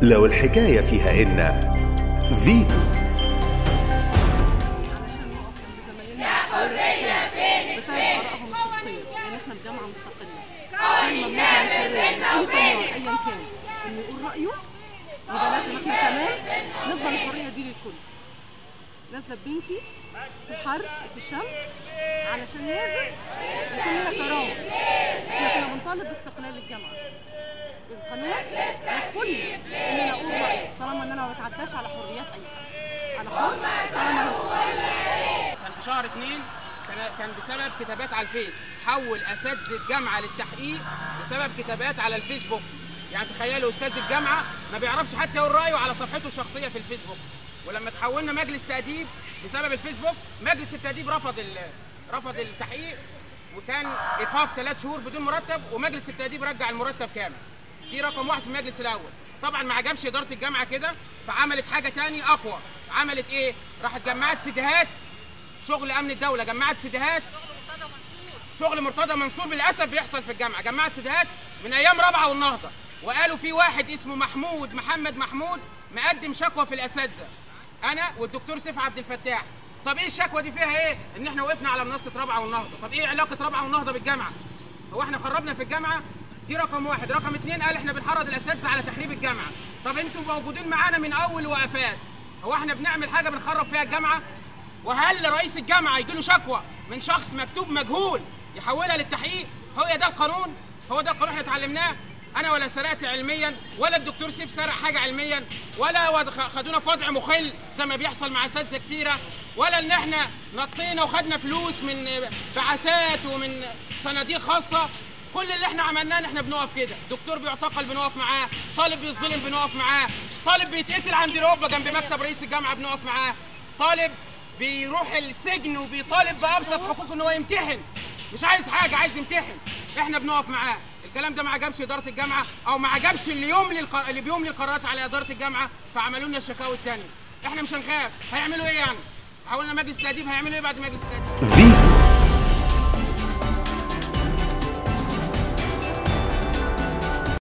لو الحكاية فيها إن فيتو علشان نقف جنب زمايلنا يا حرية فين بسبب آرائهم الشخصية لأن احنا في جامعة مستقلة زي ما بنعمل أي تيار أيا كان إنه يقول رأيه يبقى لازم احنا كمان نضمن الحرية دي للكل نازلة ببنتي في الحر وفي الشمس علشان لازم يكون لنا كرامة احنا كنا بنطالب باستقلال الجامعة القانون يكفلني ان انا اقول رايي طالما ان انا ما بتعداش على حريات اي حد انا حر طالما انا كان في شهر اتنين كان كان بسبب كتابات على الفيس حول اساتذه الجامعه للتحقيق بسبب كتابات على الفيسبوك يعني تخيلوا استاذ الجامعه ما بيعرفش حتى يقول رايه على صفحته الشخصيه في الفيسبوك ولما تحولنا مجلس تاديب بسبب الفيسبوك مجلس التاديب رفض ال- رفض التحقيق وكان ايقاف ثلاث شهور بدون مرتب ومجلس التاديب رجع المرتب كامل دي رقم واحد في المجلس الاول طبعا ما عجبش اداره الجامعه كده فعملت حاجه تاني اقوى عملت ايه راحت جمعت سيديهات شغل امن الدوله جمعت سيديهات شغل مرتضى منصور للاسف بيحصل في الجامعه جمعت سيديهات من ايام رابعه والنهضه وقالوا في واحد اسمه محمود محمد محمود مقدم شكوى في الاساتذه انا والدكتور سيف عبد الفتاح طب ايه الشكوى دي فيها ايه ان احنا وقفنا على منصه رابعه والنهضه طب ايه علاقه رابعه والنهضه بالجامعه هو احنا خربنا في الجامعه دي رقم واحد رقم اتنين قال احنا بنحرض الاساتذه على تخريب الجامعه طب انتوا موجودين معانا من اول وقفات هو احنا بنعمل حاجه بنخرب فيها الجامعه وهل رئيس الجامعه يجي له شكوى من شخص مكتوب مجهول يحولها للتحقيق هو ده القانون هو ده القانون احنا اتعلمناه انا ولا سرقت علميا ولا الدكتور سيف سرق حاجه علميا ولا ود- خدونا في وضع مخل زي ما بيحصل مع اساتذه كتيره ولا ان احنا نطينا وخدنا فلوس من بعثات ومن صناديق خاصه كل اللي احنا عملناه ان احنا بنقف كده دكتور بيعتقل بنقف معاه طالب بيتظلم بنقف معاه طالب بيتقتل عند القبه جنب مكتب رئيس الجامعه بنقف معاه طالب بيروح السجن وبيطالب بابسط حقوقه ان هو يمتحن مش عايز حاجه عايز يمتحن احنا بنقف معاه الكلام ده ما عجبش اداره الجامعه او ما عجبش اللي يوم للق... اللي بيوم القرارات على اداره الجامعه فعملوا لنا الشكاوي الثانيه احنا مش هنخاف هيعملوا ايه يعني حاولنا مجلس تاديب هيعملوا ايه بعد مجلس تاديب فيتو